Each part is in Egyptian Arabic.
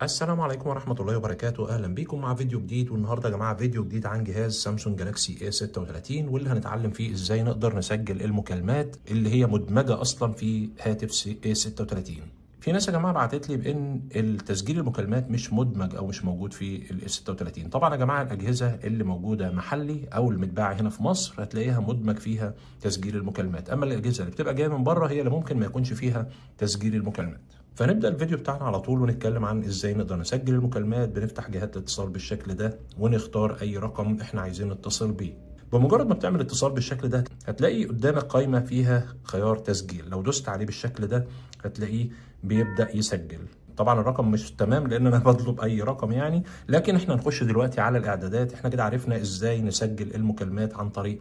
السلام عليكم ورحمة الله وبركاته أهلا بيكم مع فيديو جديد والنهاردة يا جماعة فيديو جديد عن جهاز سامسونج جالاكسي A36 واللي هنتعلم فيه إزاي نقدر نسجل المكالمات اللي هي مدمجة أصلا في هاتف A36 في ناس يا جماعة بعتت لي بإن التسجيل المكالمات مش مدمج أو مش موجود في ال A36 طبعا يا جماعة الأجهزة اللي موجودة محلي أو المتباعة هنا في مصر هتلاقيها مدمج فيها تسجيل المكالمات أما الأجهزة اللي بتبقى جاية من بره هي اللي ممكن ما يكونش فيها تسجيل المكالمات فنبدا الفيديو بتاعنا على طول ونتكلم عن ازاي نقدر نسجل المكالمات بنفتح جهات الاتصال بالشكل ده ونختار اي رقم احنا عايزين نتصل بيه بمجرد ما بتعمل اتصال بالشكل ده هتلاقي قدامك قائمه فيها خيار تسجيل لو دوست عليه بالشكل ده هتلاقيه بيبدا يسجل طبعا الرقم مش تمام لان انا بطلب اي رقم يعني لكن احنا نخش دلوقتي على الاعدادات احنا كده عرفنا ازاي نسجل المكالمات عن طريق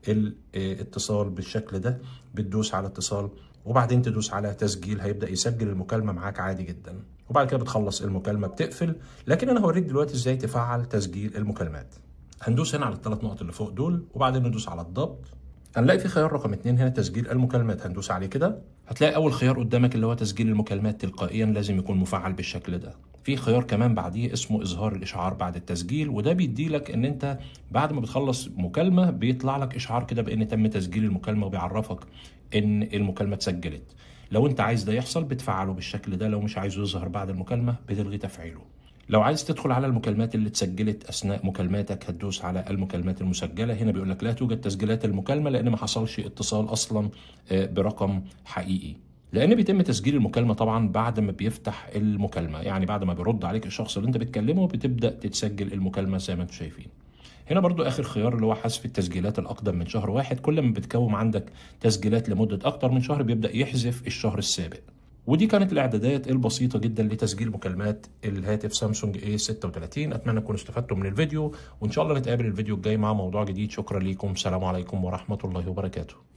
الاتصال بالشكل ده بتدوس على اتصال وبعدين تدوس على تسجيل هيبدا يسجل المكالمه معاك عادي جدا وبعد كده بتخلص المكالمه بتقفل لكن انا هوريك دلوقتي ازاي تفعل تسجيل المكالمات هندوس هنا على الثلاث نقط اللي فوق دول وبعدين ندوس على الضبط هنلاقي في خيار رقم اتنين هنا تسجيل المكالمات هندوس عليه كده هتلاقي اول خيار قدامك اللي هو تسجيل المكالمات تلقائيا لازم يكون مفعل بالشكل ده في خيار كمان بعديه اسمه اظهار الاشعار بعد التسجيل وده بيدي لك ان انت بعد ما بتخلص مكالمه بيطلع لك اشعار كده بان تم تسجيل المكالمه وبيعرفك ان المكالمه اتسجلت لو انت عايز ده يحصل بتفعله بالشكل ده لو مش عايزه يظهر بعد المكالمه بتلغي تفعيله لو عايز تدخل على المكالمات اللي اتسجلت اثناء مكالماتك هتدوس على المكالمات المسجله هنا بيقول لك لا توجد تسجيلات المكالمه لان ما حصلش اتصال اصلا برقم حقيقي لان بيتم تسجيل المكالمه طبعا بعد ما بيفتح المكالمه يعني بعد ما بيرد عليك الشخص اللي انت بتكلمه بتبدا تتسجل المكالمه زي ما انتم شايفين هنا برضو اخر خيار اللي هو حذف التسجيلات الاقدم من شهر واحد كل ما بتكوم عندك تسجيلات لمده اكتر من شهر بيبدا يحذف الشهر السابق ودي كانت الاعدادات البسيطه جدا لتسجيل مكالمات الهاتف سامسونج A36 اتمنى تكونوا استفدتوا من الفيديو وان شاء الله نتقابل الفيديو الجاي مع موضوع جديد شكرا ليكم سلام عليكم ورحمه الله وبركاته